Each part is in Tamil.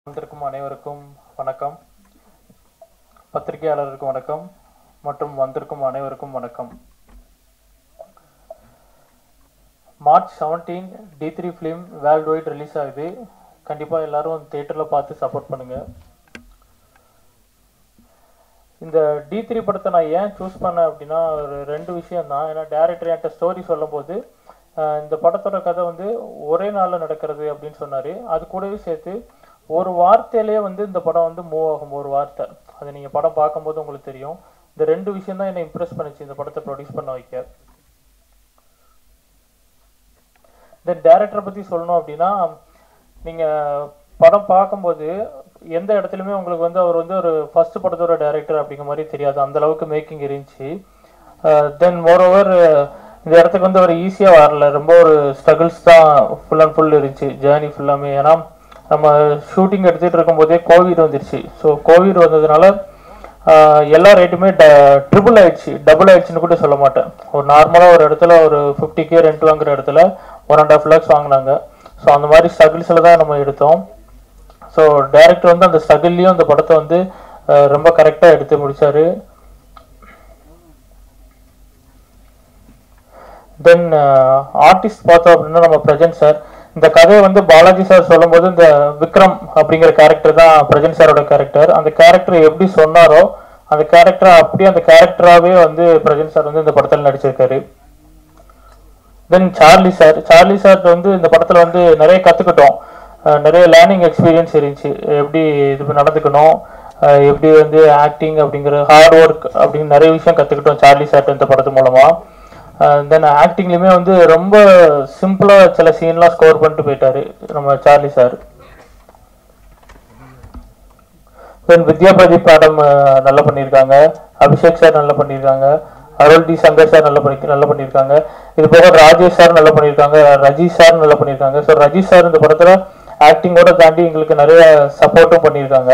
வந்திருக்கும் அனைவருக்கும் வணக்கம் பத்திரிகையாளருக்கும் வணக்கம் மற்றும் வந்திருக்கும் அனைவருக்கும் வணக்கம் March seventeen D three film worldwide release ஆகுது கண்டிப்பாக எல்லாரும் தேட்டரில் பார்த்து சப்போர்ட் பண்ணுங்க இந்த டி த்ரீ படத்தை நான் ஏன் சூஸ் பண்ணேன் அப்படின்னா ஒரு ரெண்டு விஷயம் தான் ஏன்னா டேரக்டர் என்கிட்ட ஸ்டோரி சொல்லும்போது அஹ், இந்த படத்தோட கதை வந்து ஒரே நாளில் நடக்கிறது அப்படின்னு சொன்னார் அது கூடவே சேர்த்து ஒரு வார்த்தையிலேயே வந்து இந்த படம் வந்து மூவ் ஆகும் ஒரு வார்த்தை அது நீங்கள் படம் பார்க்கும்போது உங்களுக்கு தெரியும் இந்த ரெண்டு விஷயம் தான் என்னை இம்ப்ரெஸ் பண்ணுச்சு இந்த படத்தை ப்ரொடியூஸ் பண்ண வைக்க தென் டேரக்டரை பற்றி சொல்லணும் அப்படின்னா நீங்கள் படம் பார்க்கும்போது எந்த இடத்துலையுமே உங்களுக்கு வந்து அவர் வந்து ஒரு ஃபர்ஸ்ட் படத்தோட டைரக்டர் அப்படிங்கிற மாதிரி தெரியாது அந்த அளவுக்கு மேக்கிங் இருந்துச்சு தென் மோரோவர் இந்த இடத்துக்கு வந்து அவர் ஈஸியாக வரல ரொம்ப ஒரு ஸ்ட்ரகிள்ஸ் தான் ஃபுல் அண்ட் ஃபுல் இருந்துச்சு ஜேர்னி ஃபுல்லாமே ஏன்னா நம்ம ஷூட்டிங் எடுத்துகிட்டு இருக்கும்போதே கோவிட் வந்துருச்சு ஸோ கோவிட் வந்ததுனால ஆஹ் எல்லா ரேட்டுமே ட்ரிபிள் ஆயிடுச்சு டபுள் ஆயிடுச்சுன்னு கூட சொல்ல மாட்டேன் ஒரு நார்மலாக ஒரு இடத்துல ஒரு ஃபிஃப்டி கே ரெண்ட் வாங்குற இடத்துல ஒன் அண்ட் ஆஃப் லேக்ஸ் வாங்கினாங்க ஸோ அந்த மாதிரி ஸ்ட்ரகிள்ஸில் தான் நம்ம எடுத்தோம் ஸோ டைரக்டர் வந்து அந்த ஸ்ட்ரகிள்லையும் அந்த படத்தை வந்து ஆஹ் ரொம்ப கரெக்டாக எடுத்து முடிச்சாரு தென் ஆர்டிஸ்ட் பார்த்தோம் அப்படின்னா நம்ம பிரஜன் சார் இந்த கதையை வந்து பாலாஜி சார் சொல்லும்போது இந்த விக்ரம் அப்படிங்கிற கேரக்டர் தான் பிரஜன் சாரோட கேரக்டர் அந்த கேரக்டர் எப்படி சொன்னாரோ அந்த கேரக்டரை அப்படியே அந்த கேரக்டராகவே வந்து பிரஜன் சார் வந்து இந்த படத்தில் நடிச்சிருக்காரு then Charlie sir Charlie sir வந்து இந்த படத்தில் வந்து நிறைய கற்றுக்கிட்டோம் நிறைய லேர்னிங் எக்ஸ்பீரியன்ஸ் இருந்துச்சு எப்படி இது நடந்துக்கணும் அஹ் எப்படி வந்து ஆக்டிங் அப்படிங்கிற ஹார்ட் ஒர்க் அப்படின்னு நிறைய விஷயம் கற்றுக்கிட்டோம் சார்லி சார் இந்த படத்து மூலமாக தென் ஆக்டிங்லையுமே வந்து ரொம்ப சிம்பிளாக சில சீன்லாம் ஸ்கோர் பண்ணிட்டு போயிட்டாரு நம்ம Charlie sir then Vidya Pradeep madam நல்லா பண்ணியிருக்காங்க அபிஷேக் சார் நல்லா பண்ணியிருக்காங்க அருள் டி சங்கர் சார் நல்லா பண்ணி நல்லா பண்ணியிருக்காங்க இது போக ராஜேஷ் சார் நல்லா பண்ணியிருக்காங்க ரஜிஷ் சார் நல்லா பண்ணியிருக்காங்க ஸோ ரஜிஷ் சார் இந்த படத்தில் ஆக்டிங்கோட தாண்டி எங்களுக்கு நிறைய சப்போர்ட்டும் பண்ணியிருக்காங்க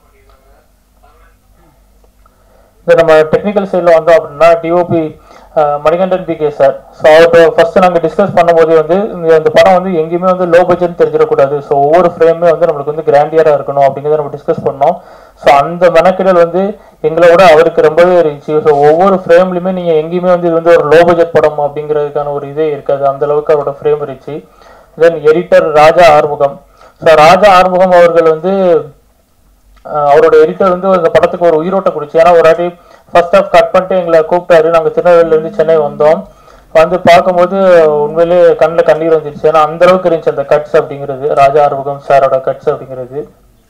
இது நம்ம டெக்னிக்கல் சைடில் வந்தோம் அப்படின்னா DOP Manikandan P K sir so அவர்கிட்ட ஃபர்ஸ்ட் நாங்கள் டிஸ்கஸ் பண்ணும்போது வந்து இந்த இந்த படம் வந்து எங்கேயுமே வந்து லோ பட்ஜெட் தெரிஞ்சிடக்கூடாது ஸோ ஒவ்வொரு ஃப்ரேமே வந்து நம்மளுக்கு வந்து கிராண்டியராக இருக்கணும் அப்படிங்கிறத நம்ம டிஸ்கஸ் பண்ணோம் ஸோ அந்த மெனக்கிடல் வந்து எங்களை விட அவருக்கு ரொம்பவே இருந்துச்சு ஸோ ஒவ்வொரு ஃப்ரேம்லையுமே நீங்கள் எங்கேயுமே வந்து இது வந்து ஒரு லோ பட்ஜெட் படம் அப்படிங்கிறதுக்கான ஒரு இதே இருக்காது அந்த அளவுக்கு அவரோட ஃப்ரேம் இருந்துச்சு then editor Raja Arumugam so Raja Arumugam அவர்கள் வந்து அஹ் அவரோட எடிட்டர் வந்து இந்த படத்துக்கு ஒரு உயிரோட்டம் கொடுச்சு ஏன்னா ஒரு வாட்டி ஃபர்ஸ்ட் ஆஃப் கட் பண்ணிட்டு எங்களை கூப்பிட்டாரு நாங்கள் திருநெல்வேலியில இருந்து சென்னை வந்தோம் வந்து பார்க்கும்போது உண்மையிலேயே கண்ணில் கண்ணீர் வந்துருச்சு ஏன்னா அந்த அளவுக்கு இருந்துச்சு அந்த கட்ஸ் அப்படிங்கிறது ராஜா ஆறுமுகம் சாரோட கட்ஸ் அப்படிங்கிறது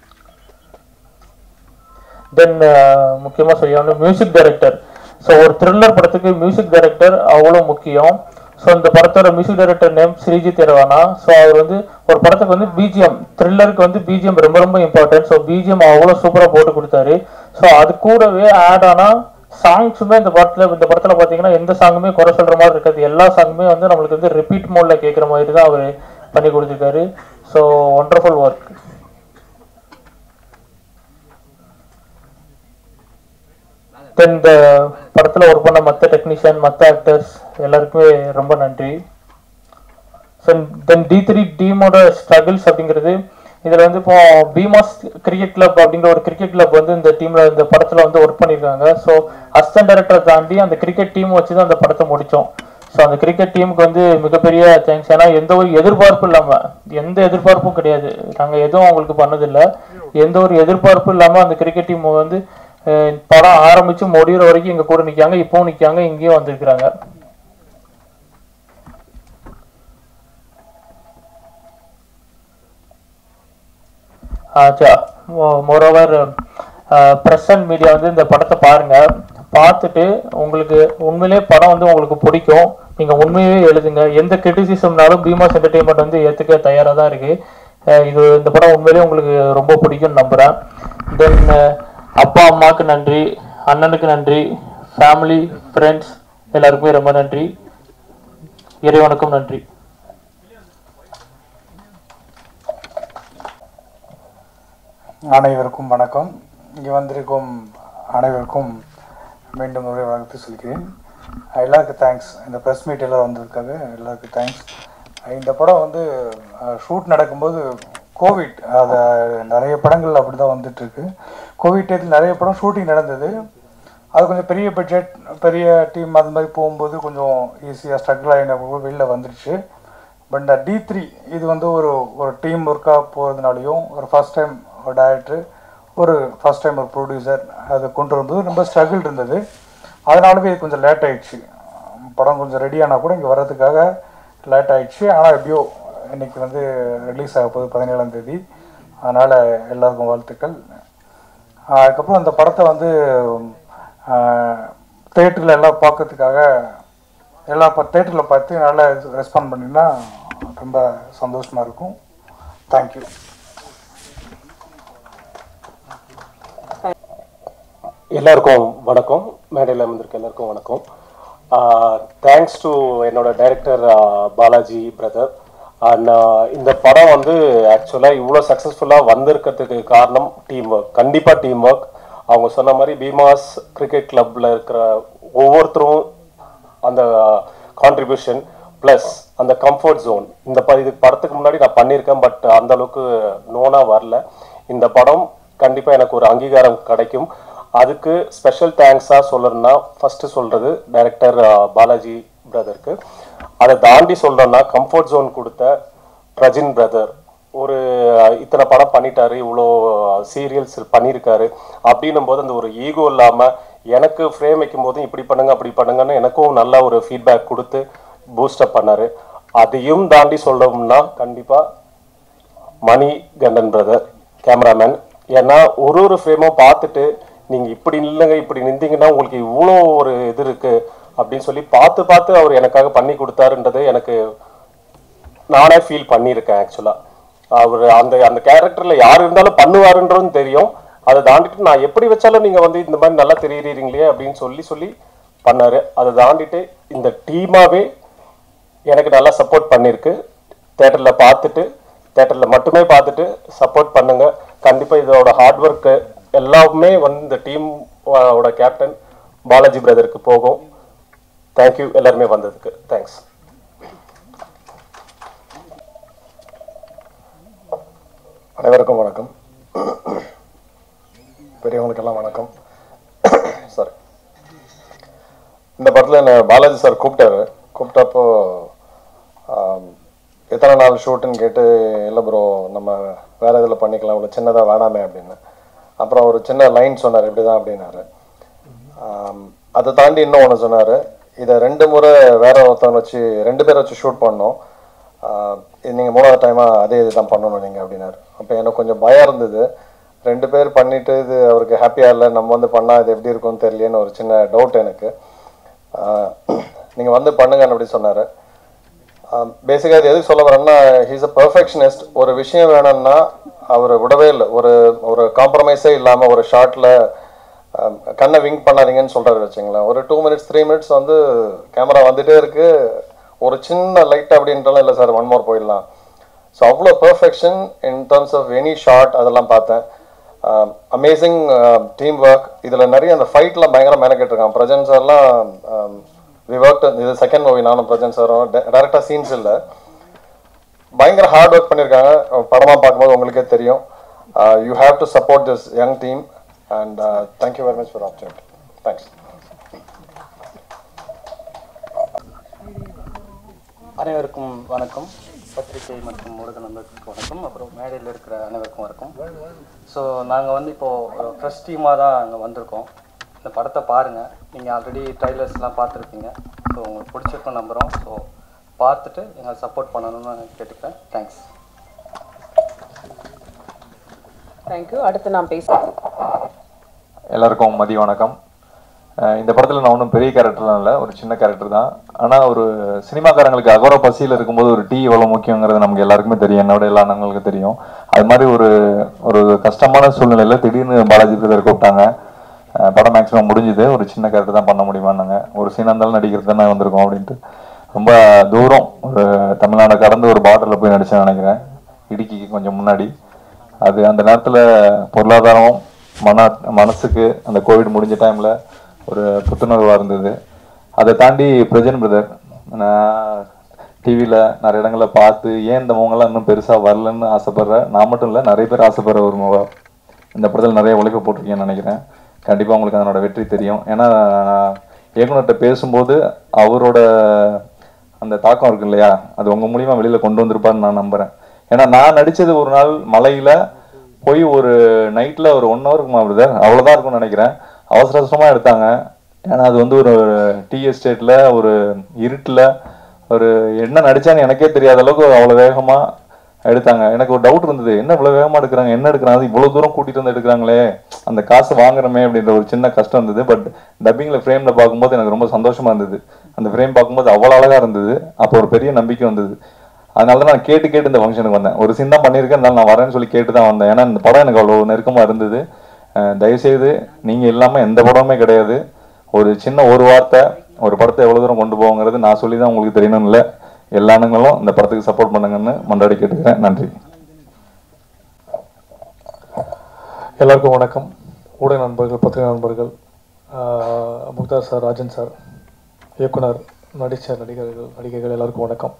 தென் முக்கியமாக சொல்லி மியூசிக் டைரக்டர் ஸோ ஒரு த்ரில்லர் படத்துக்கு மியூசிக் டைரக்டர் அவ்வளோ முக்கியம் ஸோ இந்த படத்தோட music director name Sreejith Edavana so அவர் வந்து ஒரு படத்துக்கு வந்து பிஜிஎம் த்ரில்லருக்கு வந்து பிஜிஎம் ரொம்ப ரொம்ப இம்பார்ட்டன்ட் ஸோ பிஜிஎம் அவ்வளோ சூப்பராக போட்டு கொடுத்தாரு ஸோ அது கூடவே ஆட் ஆனால் சாங்ஸுமே இந்த படத்தில் இந்த படத்தில் பார்த்தீங்கன்னா எந்த சாங்குமே குறை சொல்கிற மாதிரி இருக்காது எல்லா சாங்குமே வந்து நம்மளுக்கு வந்து ரிப்பீட் மோடில் கேட்குற மாதிரி தான் அவர் பண்ணி கொடுத்துருக்காரு ஸோ ஒண்டர்ஃபுல் ஒர்க் தென் இந்த படத்தில் ஒர்க் பண்ண மற்ற டெக்னீஷியன் மற்ற ஆக்டர்ஸ் எல்லாருக்குமே ரொம்ப நன்றி தென் டி த்ரீ டீமோட ஸ்ட்ரகிள்ஸ் அப்படிங்கிறது இதில் வந்து இப்போ பீமாஸ் கிரிக்கெட் கிளப் அப்படிங்கிற ஒரு கிரிக்கெட் கிளப் வந்து இந்த டீமில் இந்த படத்தில் வந்து ஒர்க் பண்ணியிருக்காங்க ஸோ அசிஸ்டன்ட் டைரக்டரை தாண்டி அந்த கிரிக்கெட் டீம் வச்சு தான் அந்த படத்தை முடித்தோம் ஸோ அந்த கிரிக்கெட் டீமுக்கு வந்து மிகப்பெரிய தேங்க்ஸ் ஏன்னா எந்த ஒரு எதிர்பார்ப்பும் இல்லாமல் எந்த எதிர்பார்ப்பும் கிடையாது நாங்கள் எதுவும் அவங்களுக்கு பண்ணதில்லை எந்த ஒரு எதிர்பார்ப்பும் இல்லாமல் அந்த கிரிக்கெட் டீம் வந்து அஹ், படம் ஆரம்பித்து முடிகிற வரைக்கும் எங்கள் கூட நிற்காங்க இப்போவும் நிற்காங்க இங்கேயும் வந்திருக்கிறாங்க ஆச்சா மோரோவர் ப்ரெஸ் அண்ட் மீடியா வந்து இந்த படத்தை பாருங்க பார்த்துட்டு உங்களுக்கு உண்மையிலேயே படம் வந்து உங்களுக்கு பிடிக்கும் நீங்க உண்மையே எழுதுங்க எந்த கிரிட்டிசிசம்னாலும் பீமாஸ் என்டர்டெயின்மெண்ட் வந்து ஏத்துக்க தயாரா தான் இருக்கு அஹ் இது இந்த படம் உண்மையிலேயே உங்களுக்கு ரொம்ப பிடிக்கும்னு நம்புறேன் தென் அப்பா அம்மாவுக்கு நன்றி அண்ணனுக்கு நன்றி ஃபேமிலி ஃப்ரெண்ட்ஸ் எல்லாருக்குமே ரொம்ப நன்றி இறைவனுக்கும் நன்றி அனைவருக்கும் வணக்கம் இங்கே வந்திருக்கும் அனைவருக்கும் மீண்டும் ஒரு வணக்கத்தை சொல்கிறேன் எல்லாருக்கும் தேங்க்ஸ் இந்த ப்ரெஸ் மீட் எல்லாம் வந்திருக்காங்க எல்லாருக்கும் தேங்க்ஸ் இந்த படம் வந்து ஷூட் நடக்கும்போது கோவிட் அது நிறைய படங்கள் அப்படி தான் வந்துட்டு இருக்கு கோவிட் டயத்தில் நிறைய படம் ஷூட்டிங் நடந்தது அது கொஞ்சம் பெரிய பட்ஜெட் பெரிய டீம் அந்த மாதிரி போகும்போது கொஞ்சம் ஈஸியாக ஸ்ட்ரகிள் ஆகின வெளில வந்துடுச்சு பட் இந்த டி த்ரீ இது வந்து ஒரு ஒரு டீம் ஒர்க்காக போகிறதுனாலையும் ஒரு ஃபஸ்ட் டைம் ஒரு டேரக்டர் ஒரு ஃபஸ்ட் டைம் ஒரு ப்ரொடியூசர் அதை கொண்டு வரும்போது ரொம்ப ஸ்ட்ரகிள் இருந்தது அதனாலவே இது கொஞ்சம் லேட் ஆயிடுச்சு படம் கொஞ்சம் ரெடி ஆனால் கூட இங்கே வர்றதுக்காக லேட் ஆயிடுச்சு ஆனால் எப்படியோ இன்னைக்கு வந்து ரிலீஸ் ஆக போகுது பதினேழாம் தேதி அதனால் எல்லாருக்கும் வாழ்த்துக்கள் ஆஹ் அதுக்கப்புறம் அந்த படத்தை வந்து தேட்டரில் எல்லாம் பார்க்கறதுக்காக எல்லா தேட்டரில் பார்த்து நல்லா ரெஸ்பாண்ட் பண்ணினா ரொம்ப சந்தோஷமாக இருக்கும் தேங்க்யூ எல்லாருக்கும் வணக்கம் மேடையில் அமர்ந்திருக்க எல்லாருக்கும் வணக்கம் தேங்க்ஸ் டு என்னோட டைரக்டர் பாலாஜி பிரதர் அண்ட் இந்த படம் வந்து ஆக்சுவலாக இவ்வளோ சக்ஸஸ்ஃபுல்லாக வந்திருக்கிறதுக்கு காரணம் டீம் ஒர்க் கண்டிப்பாக டீம் ஒர்க் அவங்க சொன்ன மாதிரி பீமாஸ் கிரிக்கெட் கிளப்பில் இருக்கிற ஒவ்வொருத்தரும் அந்த கான்ட்ரிபியூஷன் ப்ளஸ் அந்த கம்ஃபர்ட் ஜோன் இந்த ப இதுக்கு படத்துக்கு முன்னாடி நான் பண்ணியிருக்கேன் பட் அந்த அளவுக்கு நோனா வரல இந்த படம் கண்டிப்பாக எனக்கு ஒரு அங்கீகாரம் கிடைக்கும் அதுக்கு ஸ்பெஷல் தேங்க்ஸாக சொல்லணும்னா ஃபஸ்ட்டு சொல்கிறது டைரக்டர் பாலாஜி பிரதருக்கு அதை தாண்டி சொல்கிறேன்னா கம்ஃபர்ட் ஜோன் கொடுத்த பிரஜின் பிரதர் ஒரு இத்தனை படம் பண்ணிட்டாரு இவ்வளோ சீரியல்ஸ் பண்ணியிருக்காரு அப்படின்னும் போது அந்த ஒரு ஈகோ இல்லாமல் எனக்கு ஃப்ரேம் வைக்கும் போதும் இப்படி பண்ணுங்க அப்படி பண்ணுங்கன்னு எனக்கும் நல்ல ஒரு ஃபீட்பேக் கொடுத்து பூஸ்டப் பண்ணாரு அதையும் தாண்டி சொல்லணும்னா கண்டிப்பாக மணி கண்டன் பிரதர் கேமராமேன் ஏன்னா ஒரு ஒரு ஃப்ரேமும் பார்த்துட்டு நீங்கள் இப்படி நில்லுங்க இப்படி நின்றீங்கன்னா உங்களுக்கு இவ்வளோ ஒரு இது இருக்கு அப்படின்னு சொல்லி பார்த்து பார்த்து அவர் எனக்காக பண்ணி கொடுத்தாருன்றது எனக்கு நானே ஃபீல் பண்ணியிருக்கேன் ஆக்சுவலாக அவர் அந்த அந்த கேரக்டரில் யார் இருந்தாலும் பண்ணுவாருன்றதும் தெரியும் அதை தாண்டிட்டு நான் எப்படி வச்சாலும் நீங்கள் வந்து இந்த மாதிரி நல்லா தெரியுறீங்களே அப்படின்னு சொல்லி சொல்லி பண்ணாரு அதை தாண்டிட்டு இந்த டீமாவே எனக்கு நல்லா சப்போர்ட் பண்ணியிருக்கு தேட்டரில் பார்த்துட்டு தேட்டரில் மட்டுமே பார்த்துட்டு சப்போர்ட் பண்ணுங்க கண்டிப்பாக இதோட ஹார்ட் ஒர்க்கு எல்லாமே வந்து இந்த டீம் ஓட கேப்டன் பாலாஜி பிரதருக்கு போகும் தேங்க்யூ எல்லாருமே வந்ததுக்கு தேங்க்ஸ் அனைவருக்கும் வணக்கம் பெரியவங்களுக்கெல்லாம் வணக்கம் சாரி இந்த படத்தில் என்ன பாலாஜி சார் கூப்பிட்டாரு கூப்பிட்டப்போ ஆம், எத்தனை நாள் ஷூட்டுன்னு கேட்டு இல்லை ப்ரோ நம்ம வேற இதில் பண்ணிக்கலாம் இவ்வளோ சின்னதாக வேணாமே அப்படின்னு அப்புறம் ஒரு சின்ன லைன் சொன்னார் இப்படி தான் அப்படின்னாரு ஆம், அதை தாண்டி இன்னும் ஒன்று சொன்னார் இதை ரெண்டு முறை வேற ஒருத்தவங்க வச்சு ரெண்டு பேரை வச்சு ஷூட் பண்ணோம் ஆஹ் இது நீங்கள் மூணாவது டைமாக அதே இது தான் பண்ணணும் நீங்கள் அப்படின்னாரு அப்போ எனக்கு கொஞ்சம் பயம் இருந்தது ரெண்டு பேர் பண்ணிட்டு இது அவருக்கு ஹாப்பியாக இல்லை நம்ம வந்து பண்ணால் இது எப்படி இருக்கும்னு தெரியலையேன்னு ஒரு சின்ன டவுட் எனக்கு நீங்கள் வந்து பண்ணுங்கன்னு அப்படி சொன்னார் பேசிக்காக இது எதுக்கு சொல்ல வரேன்னா ஹீஸ் அ பர்ஃபெக்ஷனிஸ்ட் ஒரு விஷயம் வேணும்னா அவர் விடவே இல்லை ஒரு ஒரு காம்ப்ரமைஸே இல்லாமல் ஒரு ஷார்ட்டில் கண்ணை விங்க் பண்ணாதீங்கன்னு சொல்கிறாரு வச்சுங்களேன் ஒரு டூ மினிட்ஸ் த்ரீ மினிட்ஸ் வந்து கேமரா வந்துட்டே இருக்கு ஒரு சின்ன லைட் அப்படின்றாலும் இல்லை சார் ஒன் மோர் போயிடலாம் ஸோ அவ்வளோ perfection in terms of any shot அதெல்லாம் பார்த்தேன் அமேசிங் டீம் ஒர்க் இதில் நிறைய அந்த ஃபைட்லாம் பயங்கரம் மெனக்கெட்டு இருக்கான் பிரஜன் சார்லாம் வி ஒர்க் இது செகண்ட் மூவி நானும் பிரஜன் சாரும் டேரெக்டாக சீன்ஸ் இல்லை பயங்கர ஹார்ட் ஒர்க் பண்ணியிருக்காங்க படமாக பார்க்கும்போது உங்களுக்கே தெரியும் you have to support this young team and thank you very much for opportunity thanks அனைவருக்கும் வணக்கம் பத்திரிகை மற்றும் ஊடக நண்பர்களுக்கு வணக்கம் அப்புறம் மேடையில் இருக்கிற அனைவருக்கும் வணக்கம் ஸோ நாங்கள் வந்து இப்போது ஃப்ரெஷ் டீமாக தான் அங்கே வந்திருக்கோம் இந்த படத்தை பாருங்கள் நீங்கள் ஆல்ரெடி ட்ரைலர்ஸ்லாம் பார்த்துருப்பீங்க ஸோ உங்களுக்கு பிடிச்சிருக்கும் நம்புகிறோம் ஸோ பார்த்துட்டு எங்களை சப்போர்ட் பண்ணணும்னு கேட்டுக்கிறேன் தேங்க்ஸ் தேங்க்யூ அடுத்து நான் பேசுகிறேன் எல்லாருக்கும் மதிய வணக்கம் அஹ் இந்த படத்தில் நான் ஒன்றும் பெரிய கேரக்டர்லாம் இல்லை ஒரு சின்ன கேரக்டர் தான் ஆனால் ஒரு சினிமாக்காரங்களுக்கு அகோர பசியில் இருக்கும்போது ஒரு டீ எவ்வளோ முக்கியங்கிறது நமக்கு எல்லாருக்குமே தெரியும் என்னோட எல்லா அண்ணங்களுக்கு தெரியும் அது மாதிரி ஒரு ஒரு கஷ்டமான சூழ்நிலையில் திடீர்னு பாலாஜி பிரதர் கூப்பிட்டாங்க அஹ் படம் மேக்ஸிமம் முடிஞ்சுது ஒரு சின்ன கேரக்டர் தான் பண்ண முடியுமான்னாங்க ஒரு சீனாக இருந்தாலும் நடிக்கிறது தானே வந்திருக்கோம் அப்படின்ட்டு ரொம்ப தூரம் ஒரு தமிழ்நாடை கடந்து ஒரு பார்டரில் போய் நடிச்சேன்னு நினைக்கிறேன் இடுக்கிக்கு கொஞ்சம் முன்னாடி அது அந்த நேரத்தில் பொருளாதாரம் மன மனசுக்கு அந்த கோவிட் முடிஞ்ச டைமில் ஒரு புத்துணர்வாக இருந்தது அதை தாண்டி பிரஜன் பிரதர் நான் டிவியில் நிறைய இடங்களில் பார்த்து ஏன் இந்த முகங்கள்லாம் இன்னும் பெருசாக வரலன்னு ஆசைப்படுற நான் மட்டும் இல்லை நிறைய பேர் ஆசைப்படுற ஒரு முகம் இந்த படத்தில் நிறைய உழைப்பு போட்டிருக்கீங்கன்னு நினைக்கிறேன் கண்டிப்பாக உங்களுக்கு அதனோட வெற்றி தெரியும் ஏன்னா நான் இயக்குனர்கிட்ட பேசும்போது அவரோட அந்த தாக்கம் இருக்கு இல்லையா அது உங்கள் மூலியமா வெளியில் கொண்டு வந்திருப்பாருன்னு நான் நம்புகிறேன் ஏன்னா நான் நடித்தது ஒரு நாள் மலையில் போய் ஒரு நைட்டில் ஒரு ஒன் ஹவருக்கு பிரதர் அவ்வளோதான் இருக்கும்னு நினைக்கிறேன் அவசர அவசரமாக எடுத்தாங்க ஏன்னா அது வந்து ஒரு டீ எஸ்டேட்டில் ஒரு இருட்டில் ஒரு என்ன நடிச்சான்னு எனக்கே தெரியாத அளவுக்கு அவ்வளோ வேகமாக எடுத்தாங்க எனக்கு ஒரு டவுட் இருந்தது என்ன இவ்வளோ வேகமாக எடுக்கிறாங்க என்ன எடுக்கிறாங்க இவ்வளோ தூரம் கூட்டிகிட்டு வந்து எடுக்கிறாங்களே அந்த காசு வாங்குறமே அப்படின்ற ஒரு சின்ன கஷ்டம் இருந்தது பட் டப்பிங்கில் ஃப்ரேமில் பார்க்கும்போது எனக்கு ரொம்ப சந்தோஷமாக இருந்தது அந்த ஃப்ரேம் பார்க்கும்போது அவ்வளோ அழகாக இருந்தது அப்போ ஒரு பெரிய நம்பிக்கை வந்தது அதனால தான் நான் கேட்டு கேட்டு இந்த ஃபங்க்ஷனுக்கு வந்தேன் ஒரு சீன் தான் பண்ணியிருக்கேன் இருந்தாலும் நான் வரேன்னு சொல்லி கேட்டு தான் வந்தேன் ஏன்னா இந்த படம் எனக்கு அவ்வளோ நெருக்கமாக இருந்தது அஹ் தயவுசெய்து நீங்கள் இல்லாமல் எந்த படமுமே கிடையாது ஒரு சின்ன ஒரு வார்த்தை ஒரு படத்தை எவ்வளோ தூரம் கொண்டு போவோங்கிறது நான் சொல்லி தான் உங்களுக்கு தெரியணும் இல்லை எல்லா அண்ணங்களும் இந்த படத்துக்கு சப்போர்ட் பண்ணுங்கன்னு மன்றாடி கேட்டுக்கிறேன் நன்றி எல்லாருக்கும் வணக்கம் ஊடக நண்பர்கள் பத்திரிகை நண்பர்கள் ஆஹ் முக்தார் சார் ராஜன் சார் இயக்குனர் நடித்த நடிகர்கள் நடிகைகள் எல்லாருக்கும் வணக்கம்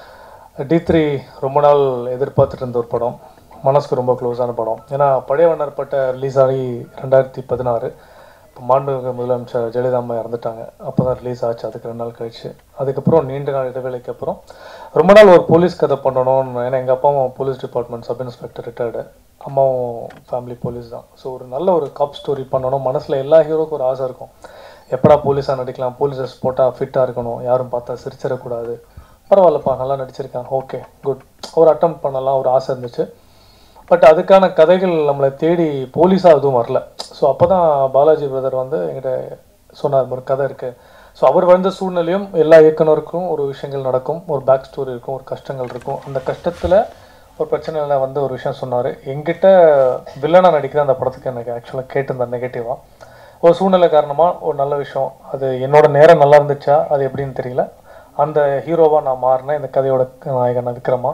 டி த்ரீ ரொம்ப நாள் எதிர்பார்த்துட்டு இருந்த ஒரு படம் மனசுக்கு ரொம்ப க்ளோஸான படம் ஏன்னா பழைய வண்ணர் பட்ட ரிலீஸ் ஆகி ரெண்டாயிரத்தி பதினாறு இப்போ மாண்புமிகு முதலமைச்சர் ஜெயலலிதா அம்மா இறந்துட்டாங்க அப்போ தான் ரிலீஸ் ஆச்சு அதுக்கு ரெண்டு நாள் கழிச்சு அதுக்கப்புறம் நீண்ட நாள் இடைவேளைக்கு அப்புறம் ரொம்ப நாள் ஒரு போலீஸ் கதை பண்ணணும்னு ஏன்னா எங்கள் அப்பாவும் police department sub inspector retired அம்மாவும் ஃபேமிலி போலீஸ் தான் ஸோ ஒரு நல்ல ஒரு காப் ஸ்டோரி பண்ணணும் மனசில் எல்லா ஹீரோக்கும் ஒரு ஆசை இருக்கும் எப்படா போலீஸாக நடிக்கலாம் போலீஸஸ் போட்டால் ஃபிட்டாக இருக்கணும் யாரும் பார்த்தா சிரிச்சிடக்கூடாது பரவாயில்லப்பா நல்லா நடிச்சிருக்காங்க ஓகே குட் ஒரு அட்டம் பண்ணலாம் ஒரு ஆசை இருந்துச்சு பட் அதுக்கான கதைகள் நம்மளை தேடி போலீஸாக எதுவும் வரல ஸோ அப்போ தான் பாலாஜி பிரதர் வந்து என்கிட்ட சொன்னார் ஒரு கதை இருக்குது ஸோ அவர் வந்த சூழ்நிலையும் எல்லா இயக்குனருக்கும் ஒரு விஷயங்கள் நடக்கும் ஒரு பேக் ஸ்டோரி இருக்கும் ஒரு கஷ்டங்கள் இருக்கும் அந்த கஷ்டத்தில் ஒரு பிரச்சனையில் வந்து ஒரு விஷயம் சொன்னார் எங்கிட்ட வில்லனாக நடிக்கிற அந்த படத்துக்கு எனக்கு ஆக்சுவலாக கேட்டிருந்தேன் நெகட்டிவாக ஒரு சூழ்நிலை காரணமாக ஒரு நல்ல விஷயம் அது என்னோட நேரம் நல்லா இருந்துச்சா அது எப்படின்னு தெரியல அந்த ஹீரோவாக நான் மாறினேன் இந்த கதையோட நாயகன் விக்ரமா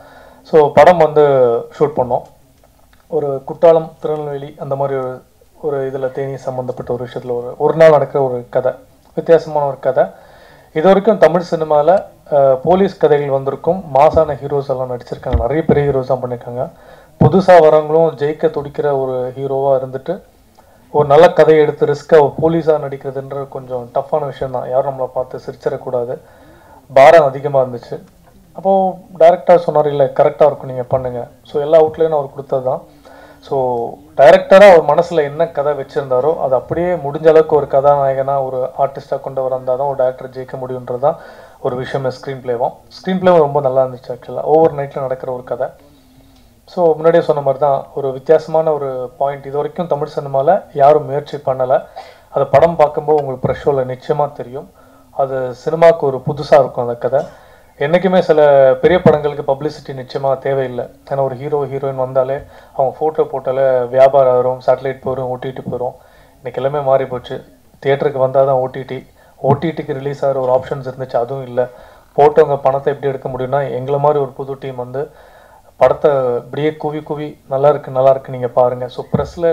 ஸோ படம் வந்து ஷூட் பண்ணோம் ஒரு குற்றாலம் திருநெல்வேலி அந்த மாதிரி ஒரு ஒரு இதில் தேனி சம்மந்தப்பட்ட ஒரு விஷயத்தில் ஒரு ஒரு நாள் நடக்கிற ஒரு கதை வித்தியாசமான ஒரு கதை இது வரைக்கும் தமிழ் சினிமாவில் போலீஸ் கதைகள் வந்திருக்கும் மாசான ஹீரோஸ் எல்லாம் நடிச்சிருக்காங்க நிறைய பெரிய ஹீரோஸ் தான் பண்ணியிருக்காங்க புதுசாக வரவங்களும் ஜெயிக்க துடிக்கிற ஒரு ஹீரோவாக இருந்துட்டு ஒரு நல்ல கதையை எடுத்து ரிஸ்க்காக போலீஸாக நடிக்கிறதுன்ற கொஞ்சம் டஃப்பான விஷயம் தான் யாரும் நம்மளை பார்த்து சிரிச்சிடக்கூடாது பாரம் அதிகமாக இருந்துச்சு அப்போது டேரக்டர் சொன்னார் இல்லை கரெக்டாக இருக்கும் நீங்கள் பண்ணுங்கள் ஸோ எல்லா அவுட்லேயும் அவர் கொடுத்தது தான் ஸோ டைரக்டராக அவர் மனசில் என்ன கதை வச்சுருந்தாரோ அது அப்படியே முடிஞ்ச அளவுக்கு ஒரு கதாநாயகனாக ஒரு ஆர்டிஸ்டாக கொண்டு வந்தால் தான் ஒரு டேரக்டர் ஜெயிக்க முடியுன்றது தான் ஒரு விஷயமே ஸ்க்ரீன் பிளேவும் ஸ்க்ரீன் பிளேவும் ரொம்ப நல்லா இருந்துச்சு ஆக்சுவலாக ஓவர் நைட்டில் நடக்கிற ஒரு கதை ஸோ முன்னாடியே சொன்ன மாதிரி தான் ஒரு வித்தியாசமான ஒரு பாயிண்ட் இது வரைக்கும் தமிழ் சினிமாவில் யாரும் முயற்சி பண்ணலை அதை படம் பார்க்கும்போது உங்களுக்கு ப்ரெஷோவில் நிச்சயமாக தெரியும் அது சினிமாவுக்கு ஒரு புதுசாக இருக்கும் அந்த கதை என்றைக்குமே சில பெரிய படங்களுக்கு பப்ளிசிட்டி நிச்சயமாக தேவையில்லை ஏன்னா ஒரு ஹீரோ ஹீரோயின் வந்தாலே அவங்க ஃபோட்டோ போட்டாலே வியாபாரம் வரும் சேட்டலைட் போயிடும் ஓடிடி போயிடும் இன்னைக்கு எல்லாமே மாறி போச்சு தியேட்டருக்கு வந்தால் தான் ஓடிடி ஓடிடிக்கு ரிலீஸ் ஆகிற ஒரு ஆப்ஷன்ஸ் இருந்துச்சு அதுவும் இல்லை போட்டவங்க பணத்தை எப்படி எடுக்க முடியும்னா எங்களை மாதிரி ஒரு புது டீம் வந்து படத்தை இப்படியே குவி குவி நல்லா இருக்கு நல்லா இருக்கு நீங்கள் பாருங்கள் ஸோ ப்ரெஸ்ஸில்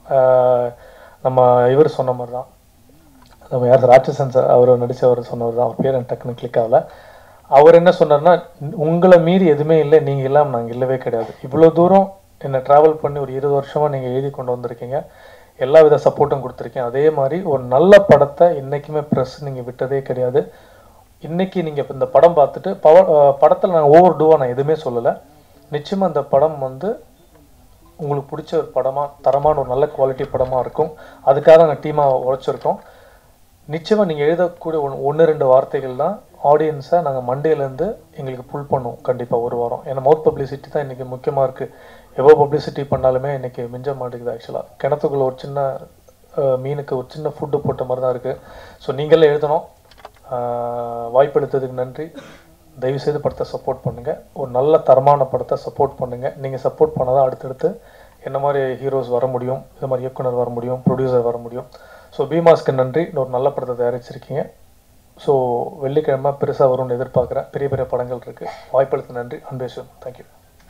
நம்ம இவர் சொன்ன மாதிரி தான் நம்ம யார் ராட்சசன் சார் அவர் நடித்தவர் சொன்னவர் தான் அவர் பேர் எனக்கு டக்குன்னு கிளிக் ஆகல அவர் என்ன சொன்னார்னா உங்களை மீறி எதுவுமே இல்லை நீங்கள் இல்லாமல் நாங்கள் இல்லவே கிடையாது இவ்வளோ தூரம் என்னை ட்ராவல் பண்ணி ஒரு இருபது வருஷமாக நீங்கள் எழுதி கொண்டு வந்திருக்கீங்க எல்லா வித சப்போர்ட்டும் கொடுத்துருக்கீங்க அதே மாதிரி ஒரு நல்ல படத்தை என்றைக்குமே ப்ரெஸ் நீங்கள் விட்டதே கிடையாது இன்னைக்கு நீங்கள் இப்போ இந்த படம் பார்த்துட்டு பவ படத்தில் நான் ஓவர் டூவாக நான் எதுவுமே சொல்லலை நிச்சயமாக இந்த படம் வந்து உங்களுக்கு பிடிச்ச ஒரு படமாக தரமான ஒரு நல்ல குவாலிட்டி படமாக இருக்கும் அதுக்காக நாங்கள் டீமாக உழைச்சிருக்கோம் நிச்சயமாக நீங்கள் எழுதக்கூடிய ஒன் ஒன்று ரெண்டு வார்த்தைகள் தான் ஆடியன்ஸை நாங்கள் மண்டேலேருந்து எங்களுக்கு புல் பண்ணுவோம் கண்டிப்பாக ஒரு வாரம் ஏன்னா மவுத் பப்ளிசிட்டி தான் இன்றைக்கி முக்கியமாக இருக்குது எவ்வளோ பப்ளிசிட்டி பண்ணாலுமே இன்றைக்கி மிஞ்ச மாட்டேங்குது ஆக்சுவலாக கிணத்துக்குள்ள ஒரு சின்ன அஹ், மீனுக்கு ஒரு சின்ன ஃபுட்டு போட்ட மாதிரி தான் இருக்குது ஸோ நீங்களே எழுதணும் அஹ், வாய்ப்பு எடுத்ததுக்கு நன்றி தயவுசெய்து படத்தை சப்போர்ட் பண்ணுங்கள் ஒரு நல்ல தரமான படத்தை சப்போர்ட் பண்ணுங்கள் நீங்கள் சப்போர்ட் பண்ணால் தான் அடுத்தடுத்து என்ன மாதிரி ஹீரோஸ் வர முடியும் இது மாதிரி இயக்குனர் வர முடியும் ப்ரொடியூசர் வர முடியும் ஸோ பீமாஸ்க்கு நன்றி இன்னொரு நல்ல படத்தை தயாரிச்சிருக்கீங்க ஸோ வெள்ளிக்கிழமை பெருசாக வரும்னு எதிர்பார்க்குறேன் பெரிய பெரிய படங்கள் இருக்குது வாய்ப்பளித்த நன்றி அன்பேஸ்வன் தேங்க்யூ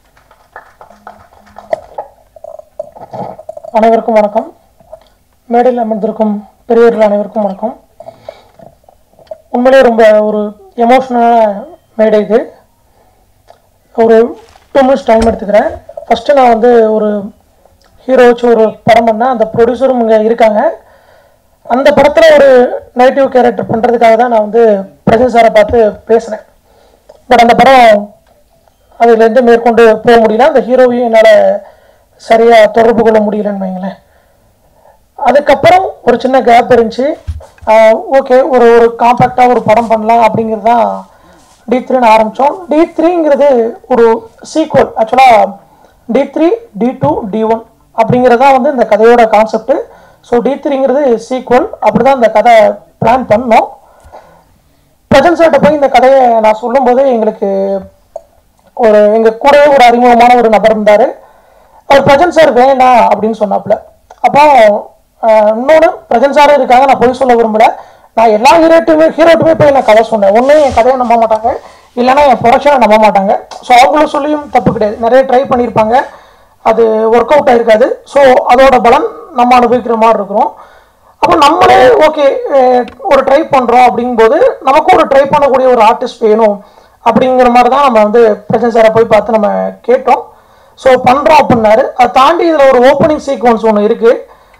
அனைவருக்கும் வணக்கம் மேடையில் அமர்ந்திருக்கும் பெரியவர்கள் அனைவருக்கும் வணக்கம் உண்மையிலே ரொம்ப ஒரு எமோஷ்னலான மேடைக்கு ஒரு டூ மினிட்ஸ் டைம் எடுத்துக்கிறேன் ஃபஸ்ட்டு நான் வந்து ஒரு ஹீரோ வச்சு ஒரு படம் பண்ணேன் அந்த ப்ரொடியூசரும் இங்கே இருக்காங்க அந்த படத்தில் ஒரு நெகட்டிவ் கேரக்டர் பண்ணுறதுக்காக தான் நான் வந்து பிரசன் சாரை பார்த்து பேசினேன் பட் அந்த படம் அதுலேருந்து மேற்கொண்டு போக முடியல அந்த ஹீரோவையும் என்னால் சரியாக தொடர்பு கொள்ள முடியலன்னு வைங்களேன் அதுக்கப்புறம் ஒரு சின்ன கேப் இருந்துச்சு ஓகே ஒரு ஒரு காம்பேக்டாக ஒரு படம் பண்ணலாம் அப்படிங்கிறது தான் டி த்ரீன்னு ஆரம்பித்தோம் டி த்ரீங்கிறது ஒரு சீக்வல் ஆக்சுவலாக T three T two T one அப்படிங்கிறது தான் வந்து இந்த கதையோட கான்செப்ட் ஸோ டி த்ரீங்கிறது சீக்வல் அப்படி தான் இந்த கதை பிளான் பண்ணோம் பிரஜன் சார்கிட்ட போய் இந்த கதையை நான் சொல்லும்போது எங்களுக்கு ஒரு எங்கள் கூடவே ஒரு அறிமுகமான ஒரு நபர் இருந்தார் அவர் பிரஜன் சார் வேண்டாம் அப்படின்னு சொன்னாப்புல அப்போ ஆஹ், இன்னொன்று பிரஜன் சார் இருக்காங்க நான் போய் சொல்ல விரும்பல நான் எல்லா ஹீரோட்டுமே ஹீரோட்டுமே போய் நான் கதை சொன்னேன் ஒன்று என் கதையை நம்ப மாட்டாங்க இல்லைன்னா என் ப்ரொடக்ஷனை நம்ப மாட்டாங்க ஸோ அவங்களும் சொல்லியும் தப்பு கிடையாது நிறைய ட்ரை பண்ணியிருப்பாங்க அது ஒர்க் அவுட் ஆயிருக்காது ஸோ அதோட பலன் நம்ம அனுபவிக்கிற மாதிரி இருக்கிறோம் அப்போ நம்மளே ஓகே ஒரு ட்ரை பண்ணுறோம் அப்படிங்கும்போது நமக்கும் ஒரு ட்ரை பண்ணக்கூடிய ஒரு ஆர்டிஸ்ட் வேணும் அப்படிங்கிற மாதிரி தான் நம்ம வந்து பிரசன் சாரை போய் பார்த்து நம்ம கேட்டோம் ஸோ பண்ணுறோம் அப்படின்னாரு அதை தாண்டி இதில் ஒரு ஓப்பனிங் சீக்வன்ஸ் ஒன்று இருக்குது